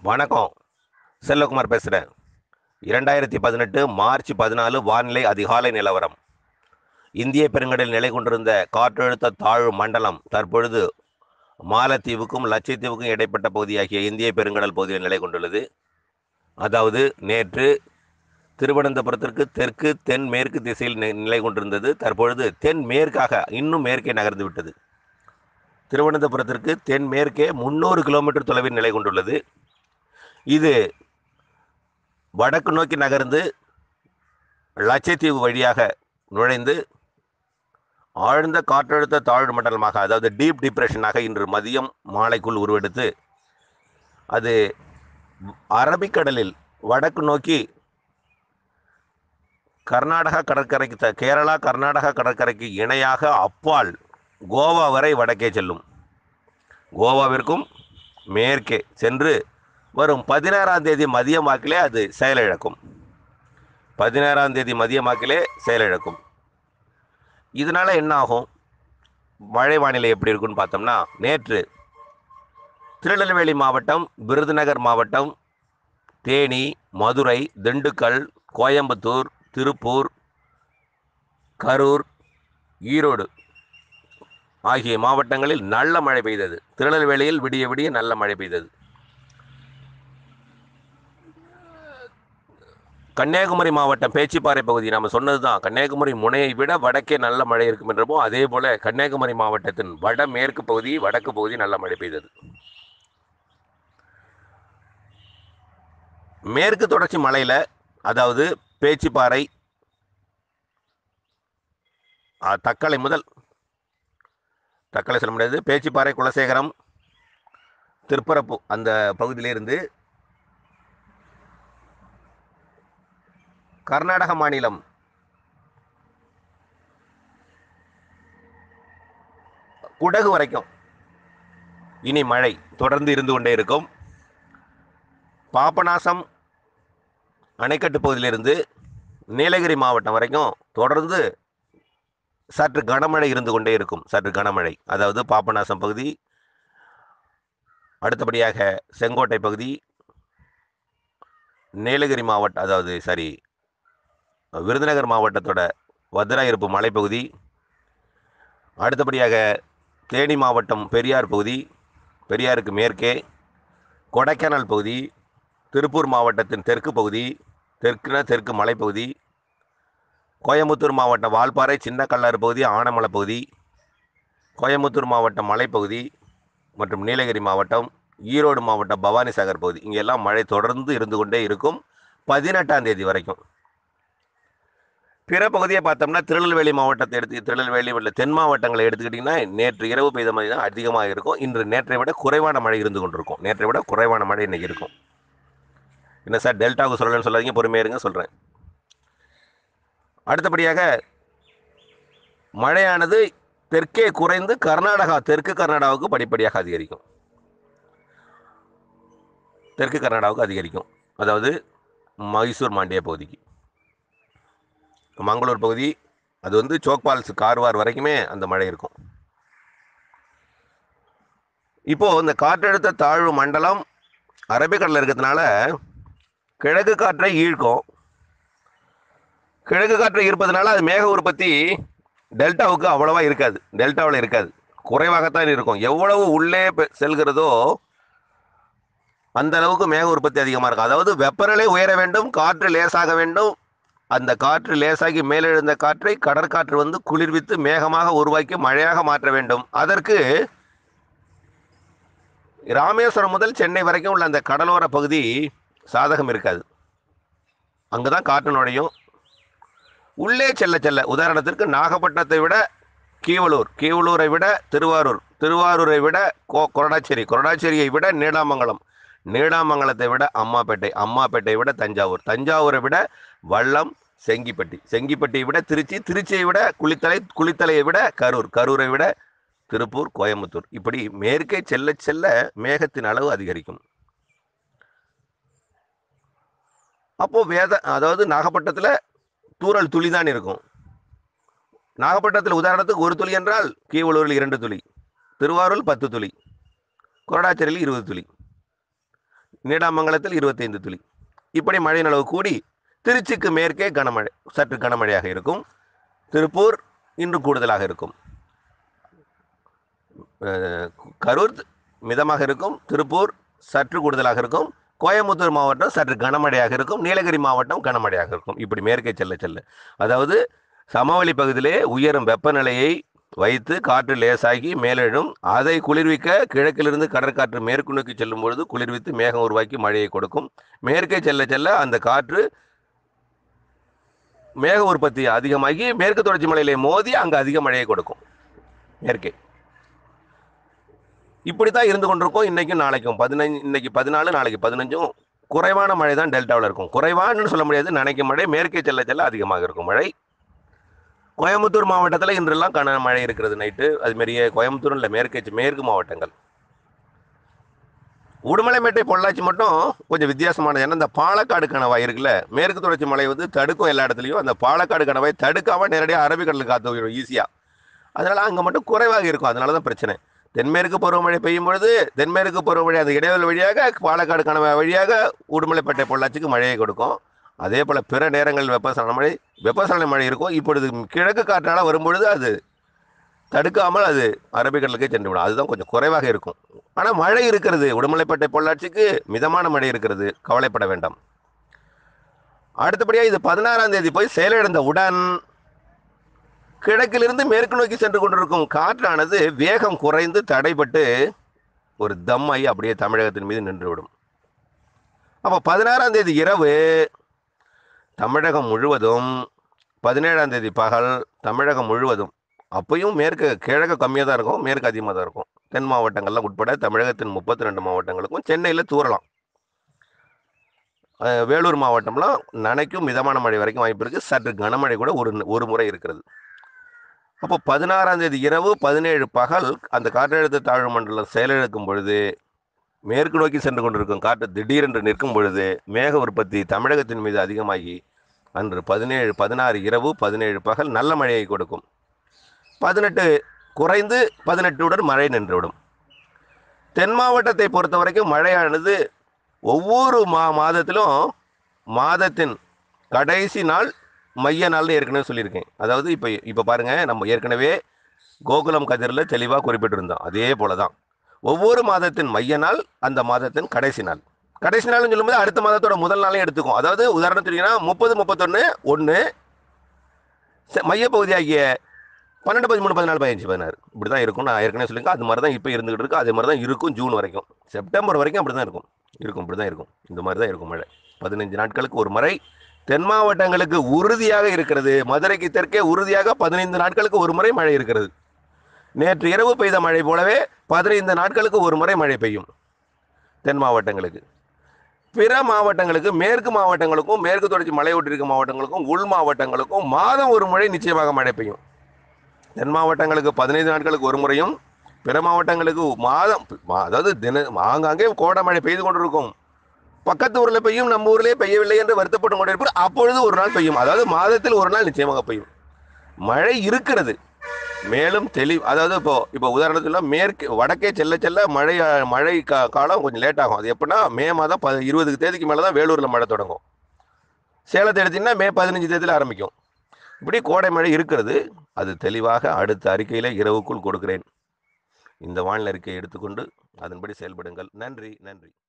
வணக்கம் செல்வகுமார் பேசுகிறேன் இரண்டாயிரத்தி பதினெட்டு மார்ச் பதினாலு வானிலை அதிகாலை நிலவரம் இந்திய பெருங்கடலில் நிலை கொண்டிருந்த காற்றழுத்த தாழ்வு மண்டலம் தற்பொழுது மாலத்தீவுக்கும் லட்சத்தீவுக்கும் இடைப்பட்ட பகுதியாகிய இந்திய பெருங்கடல் பகுதியில் நிலை கொண்டுள்ளது அதாவது நேற்று திருவனந்தபுரத்திற்கு தெற்கு தென் மேற்கு திசையில் நி- நிலை கொண்டிருந்தது தற்பொழுது தென் மேற்காக இன்னும் மேற்கே நகர்ந்து விட்டது திருவனந்தபுரத்திற்கு தென் மேற்கே முந்நூறு கிலோமீட்டர் தொலைவில் நிலை கொண்டுள்ளது இது வடக்கு நோக்கி நகர்ந்து லட்சத்தீவு வழியாக நுழைந்து ஆழ்ந்த காற்றழுத்த தாழ்வு மண்டலமாக அதாவது டீப் டிப்ரெஷனாக இன்று மதியம் மாலைக்குள் உருவெடுத்து அது அரபிக்கடலில் வடக்கு நோக்கி கர்நாடகா கடற்கரைக்கு த- கேரளா கர்நாடகா கடற்கரைக்கு இணையாக அப்பால் கோவா வரை வடக்கே செல்லும் கோவாவிற்கும் மேற்கே சென்று வரும் பதினாறாம் தேதி மதியம் வாக்கிலே அது செயலிழக்கும் பதினாறாம் தேதி மதியம் வாக்கிலே செயலிழக்கும் இதனால என்ன ஆகும் மழை வானிலை எப்படி இருக்குன்னு பார்த்தோம்னா நேற்று திருநெல்வேலி மாவட்டம் விருதுநகர் மாவட்டம் தேனி மதுரை திண்டுக்கல் கோயம்புத்தூர் திருப்பூர் கரூர் ஈரோடு ஆகிய மாவட்டங்களில் நல்ல மழை பெய்தது திருநெல்வேலியில் விடிய விடிய நல்ல மழை பெய்தது கன்னியாகுமரி மாவட்டம் பேச்சிப்பாறை பகுதி நம்ம சொன்னது தான் கன்னியாகுமரி முனையை விட வடக்கே நல்ல மழை இருக்கும் என்றமோ அதே போல கன்னியாகுமரி மாவட்டத்தின் வட மேற்கு பகுதி வடக்கு பகுதி நல்ல மழை பெய்தது மேற்கு தொடர்ச்சி மலையில் அதாவது பேச்சிப்பாறை ஆ, தக்கலை முதல் தக்கலை சொல்ல முடியாது பேச்சிப்பாறை குலசேகரம் திருப்பரப்பு அந்த பகுதியிலிருந்து கர்நாடக மாநிலம் குடகு வரைக்கும் இனி மழை தொடர்ந்து இருந்து கொண்டே இருக்கும் பாபநாசம் அணைக்கட்டு பகுதியிலிருந்து நீலகிரி மாவட்டம் வரைக்கும் தொடர்ந்து சற்று கனமழை இருந்து கொண்டே இருக்கும் சற்று கனமழை அதாவது பாபநாசம் பகுதி அடுத்தபடியாக செங்கோட்டை பகுதி நீலகிரி மாவட்டம் அதாவது சாரி விருதுநகர் மாவட்டத்தோட வத்திராயிருப்பு மலைப்பகுதி அடுத்தபடியாக தேனி மாவட்டம் பெரியார் பகுதி பெரியாருக்கு மேற்கே கொடைக்கானல் பகுதி திருப்பூர் மாவட்டத்தின் தெற்கு பகுதி தெற்குனா தெற்கு மலைப்பகுதி கோயம்புத்தூர் மாவட்டம் வால்பாறை சின்ன கல்லாறு பகுதி ஆனமலை பகுதி கோயம்புத்தூர் மாவட்டம் மலைப்பகுதி மற்றும் நீலகிரி மாவட்டம் ஈரோடு மாவட்டம் பவானிசாகர் பகுதி இங்கெல்லாம் மழை தொடர்ந்து இருந்து கொண்டே இருக்கும் பதினெட்டாம் தேதி வரைக்கும் பிற பகுதியை பார்த்தோம்னா திருநெல்வேலி மாவட்டத்தை எடுத்து திருநெல்வேலி உள்ள தென் மாவட்டங்களை எடுத்துக்கிட்டிங்கன்னா நேற்று இரவு பெய்த மழை தான் அதிகமாக இருக்கும் இன்று நேற்றை விட குறைவான மழை இருந்து கொண்டிருக்கும் நேற்றை விட குறைவான மழை இன்னைக்கு இருக்கும் என்ன சார் டெல்டாவுக்கு சொல்லலன்னு சொல்லாதீங்க பொறுமையா இருங்க சொல்கிறேன் அடுத்தபடியாக மழையானது தெற்கே குறைந்து கர்நாடகா தெற்கு கர்நாடகாவுக்கு படிப்படியாக அதிகரிக்கும் தெற்கு கர்நாடகாவுக்கு அதிகரிக்கும் அதாவது மைசூர் மாண்டியா பகுதிக்கு மங்களூர் பகுதி அது வந்து சோக்பால்ஸ் கார்வார் வரைக்குமே அந்த மழை இருக்கும் இப்போ இந்த காற்றழுத்த தாழ்வு மண்டலம் அரபிக்கடலில் இருக்கிறதுனால கிழக்கு காற்றை ஈழ்க்கும் கிழக்கு காற்றை ஈர்ப்பதனால அது மேக உற்பத்தி டெல்டாவுக்கு அவ்வளவா இருக்காது டெல்டாவில் இருக்காது குறைவாகத்தான் இருக்கும் எவ்வளவு உள்ளே பெ- செல்கிறதோ அந்த அளவுக்கு மேக உற்பத்தி அதிகமாக இருக்கும் அதாவது வெப்பநிலை உயர வேண்டும் காற்று லேசாக வேண்டும் அந்த காற்று லேசாகி மேலெழுந்த காற்றை கடற்காற்று வந்து குளிர்வித்து மேகமாக உருவாக்கி மழையாக மாற்ற வேண்டும் அதற்கு ராமேஸ்வரம் முதல் சென்னை வரைக்கும் உள்ள அந்த கடலோர பகுதி சாதகம் இருக்காது அங்கே தான் காற்று நுழையும் உள்ளே செல்ல செல்ல உதாரணத்திற்கு நாகப்பட்டினத்தை விட கீவளூர் கீவளூரை விட திருவாரூர் திருவாரூரை விட கோ கொரடாச்சேரி கொரடாச்சேரியை விட நீடாமங்கலம் நீடாமங்கலத்தை விட அம்மாப்பேட்டை அம்மாப்பேட்டையை விட தஞ்சாவூர் தஞ்சாவூரை விட வல்லம் செங்கிப்பட்டி செங்கிப்பட்டியை விட திருச்சி திருச்சியை விட குளித்தலை குளித்தலையை விட கரூர் கரூரை விட திருப்பூர் கோயம்புத்தூர் இப்படி மேற்கே செல்ல செல்ல மேகத்தின் அளவு அதிகரிக்கும் அப்போ வேத அதாவது நாகப்பட்டினத்தில் தூறல் துளி தான் இருக்கும் நாகப்பட்டினத்தில் உதாரணத்துக்கு ஒரு துளி என்றால் கீவளூரில் இரண்டு துளி திருவாரூர் பத்து துளி கொரடாச்சேரியில் இருபது துளி நீடாமங்கலத்தில் இருபத்தைந்து துளி இப்படி மழையின் அளவு கூடி திருச்சிக்கு மேற்கே கனமழை சற்று கனமழையாக இருக்கும் திருப்பூர் இன்று கூடுதலாக இருக்கும் அஹ், கரூர் மிதமாக இருக்கும் திருப்பூர் சற்று கூடுதலாக இருக்கும் கோயம்புத்தூர் மாவட்டம் சற்று கனமழையாக இருக்கும் நீலகிரி மாவட்டம் கனமழையாக இருக்கும் இப்படி மேற்கே செல்ல செல்ல அதாவது சமவெளி பகுதியிலே உயரும் வெப்பநிலையை வைத்து காற்று லேசாகி மேலெழும் அதை குளிர்விக்க கிழக்கிலிருந்து கடற்காற்று மேற்கு நோக்கி செல்லும் பொழுது குளிர்வித்து மேகம் உருவாக்கி மழையை கொடுக்கும் மேற்கே செல்ல செல்ல அந்த காற்று மேக உற்பத்தி அதிகமாகி மேற்கு தொடர்ச்சி மலையிலே மோதி அங்கே அதிக மழையை கொடுக்கும் மேற்கே இப்படி தான் இருந்து கொண்டிருக்கோம் இன்றைக்கும் நாளைக்கும் பதினஞ்சு இன்னைக்கு பதினாலு நாளைக்கு பதினஞ்சும் குறைவான மழை தான் டெல்டாவில் இருக்கும் குறைவான்னு சொல்ல முடியாது நினைக்கும் மழை மேற்கே செல்ல செல்ல அதிகமாக இருக்கும் மழை கோயம்புத்தூர் மாவட்டத்தில் இன்றெல்லாம் கன மழை இருக்கிறது நைட்டு அதுமாரியே கோயம்புத்தூர் இல்லை மேற்கே மேற்கு மாவட்டங்கள் உடுமலைமேட்டை பொள்ளாச்சி மட்டும் கொஞ்சம் வித்தியாசமானது ஏன்னா இந்த பாலக்காடு கணவாய் இருக்குல்ல மேற்கு தொடர்ச்சி மலை வந்து தடுக்கும் எல்லா இடத்துலையும் அந்த பாலக்காடு கணவாய் தடுக்காம நேரடியாக அரபிக்கடலுக்கு காத்து போயிடும் ஈஸியாக அதனால அங்கே மட்டும் குறைவாக இருக்கும் அதனால தான் பிரச்சனை தென்மேற்கு பருவமழை பெய்யும் பொழுது தென்மேற்கு பருவமழை அந்த இடைவெளி வழியாக பாலக்காடு கணவாய் வழியாக உடுமலைப்பேட்டை பொள்ளாச்சிக்கு மழையை கொடுக்கும் அதே போல் பிற நேரங்களில் வெப்பசலன மழை வெப்பசலன மழை இருக்கும் இப்பொழுது கிழக்கு காற்றால் வரும்பொழுது அது தடுக்காமல் அது அரபிக்கடலுக்கே சென்று விடும் அதுதான் கொஞ்சம் குறைவாக இருக்கும் ஆனால் மழை இருக்கிறது உடுமலைப்பேட்டை பொள்ளாச்சிக்கு மிதமான மழை இருக்கிறது கவலைப்பட வேண்டாம் அடுத்தபடியாக இது பதினாறாம் தேதி போய் செயலிழந்த உடன் கிழக்கிலிருந்து மேற்கு நோக்கி சென்று கொண்டிருக்கும் காற்றானது வேகம் குறைந்து தடைபட்டு ஒரு தம்மாகி அப்படியே தமிழகத்தின் மீது நின்றுவிடும் அப்போ பதினாறாம் தேதி இரவு தமிழகம் முழுவதும் பதினேழாம் தேதி பகல் தமிழகம் முழுவதும் அப்பயும் மேற்கு கிழக்கு கம்மியாக தான் இருக்கும் மேற்கு அதிகமாக தான் இருக்கும் தென் மாவட்டங்கள்லாம் உட்பட தமிழகத்தின் முப்பத்தி ரெண்டு மாவட்டங்களுக்கும் சென்னையில் தூறலாம் அஹ் வேலூர் மாவட்டம்லாம் நனைக்கும் மிதமான மழை வரைக்கும் வாய்ப்பு இருக்குது சற்று கனமழை கூட ஒரு ஒரு முறை இருக்கிறது அப்போ பதினாறாம் தேதி இரவு பதினேழு பகல் அந்த காற்றழுத்த தாழ்வு மண்டலம் செயலிழக்கும் பொழுது மேற்கு நோக்கி சென்று கொண்டிருக்கும் காற்று திடீரென்று நிற்கும் பொழுது மேக உற்பத்தி தமிழகத்தின் மீது அதிகமாகி அன்று பதினேழு பதினாறு இரவு பதினேழு பகல் நல்ல மழையை கொடுக்கும் பதினெட்டு குறைந்து பதினெட்டுடன் மழை நின்றுவிடும் தென் மாவட்டத்தை பொறுத்த வரைக்கும் மழையானது ஒவ்வொரு மா மாதத்திலும் மாதத்தின் கடைசி நாள் மைய நாள்னு ஏற்கனவே சொல்லியிருக்கேன் அதாவது இப்போ இப்போ பாருங்கள் நம்ம ஏற்கனவே கோகுலம் கதிரில் தெளிவாக குறிப்பிட்டிருந்தோம் அதே போல தான் ஒவ்வொரு மாதத்தின் மைய நாள் அந்த மாதத்தின் கடைசி நாள் கடைசி நாள்னு சொல்லும்போது அடுத்த மாதத்தோட முதல் நாளையும் எடுத்துக்கும் அதாவது உதாரணத்துக்குன்னா முப்பது முப்பத்தொன்று ஒன்று மையப்பகுதியாகிய பன்னெண்டு பதிமூணு பதினாலு பதினஞ்சு பதினாறு இப்படி தான் இருக்கும் நான் ஏற்கனவே சொல்லியிருக்கேன் அது மாதிரி தான் இப்போ இருந்துகிட்டு இருக்கு அதே மாதிரி தான் இருக்கும் ஜூன் வரைக்கும் செப்டம்பர் வரைக்கும் அப்படி தான் இருக்கும் இருக்கும் இப்படி தான் இருக்கும் இந்த மாதிரி தான் இருக்கும் மழை பதினஞ்சு நாட்களுக்கு ஒரு முறை தென் மாவட்டங்களுக்கு உறுதியாக இருக்கிறது மதுரைக்கு தெற்கே உறுதியாக பதினைந்து நாட்களுக்கு ஒரு முறை மழை இருக்கிறது நேற்று இரவு பெய்த மழை போலவே பதினைந்து நாட்களுக்கு ஒரு முறை மழை பெய்யும் தென் மாவட்டங்களுக்கு பிற மாவட்டங்களுக்கு மேற்கு மாவட்டங்களுக்கும் மேற்கு தொடர்ச்சி மலையொட்டிருக்க மாவட்டங்களுக்கும் உள் மாவட்டங்களுக்கும் மாதம் ஒரு முறை நிச்சயமாக மழை பெய்யும் தென் மாவட்டங்களுக்கு பதினைந்து நாட்களுக்கு ஒரு முறையும் பிற மாவட்டங்களுக்கு மாதம் மா- அதாவது தின ஆங்காங்கே கோடை மழை பெய்து கொண்டிருக்கும் பக்கத்து ஊரில் பெய்யும் நம்ம ஊரிலே பெய்யவில்லை என்று வருத்தப்பட்டு கொண்டிருப்பார் அப்பொழுது ஒரு நாள் பெய்யும் அதாவது மாதத்தில் ஒரு நாள் நிச்சயமாக பெய்யும் மழை இருக்கிறது மேலும் தெளி அதாவது இப்போ இப்போ உதாரணத்தில் மேற்கு வடக்கே செல்ல செல்ல மழை மழை கா காலம் கொஞ்சம் லேட் ஆகும் அது எப்படின்னா மே மாதம் ப இருபது தேதிக்கு மேலே தான் வேலூரில் மழை தொடங்கும் சேலத்தை எடுத்தீங்கன்னா மே பதினஞ்சு தேதியில் ஆரம்பிக்கும் இப்படி கோடை மழை இருக்கிறது அது தெளிவாக அடுத்த அறிக்கையில் இரவுக்குள் கொடுக்கிறேன் இந்த வானிலை அறிக்கையை எடுத்துக்கொண்டு அதன்படி செயல்படுங்கள் நன்றி நன்றி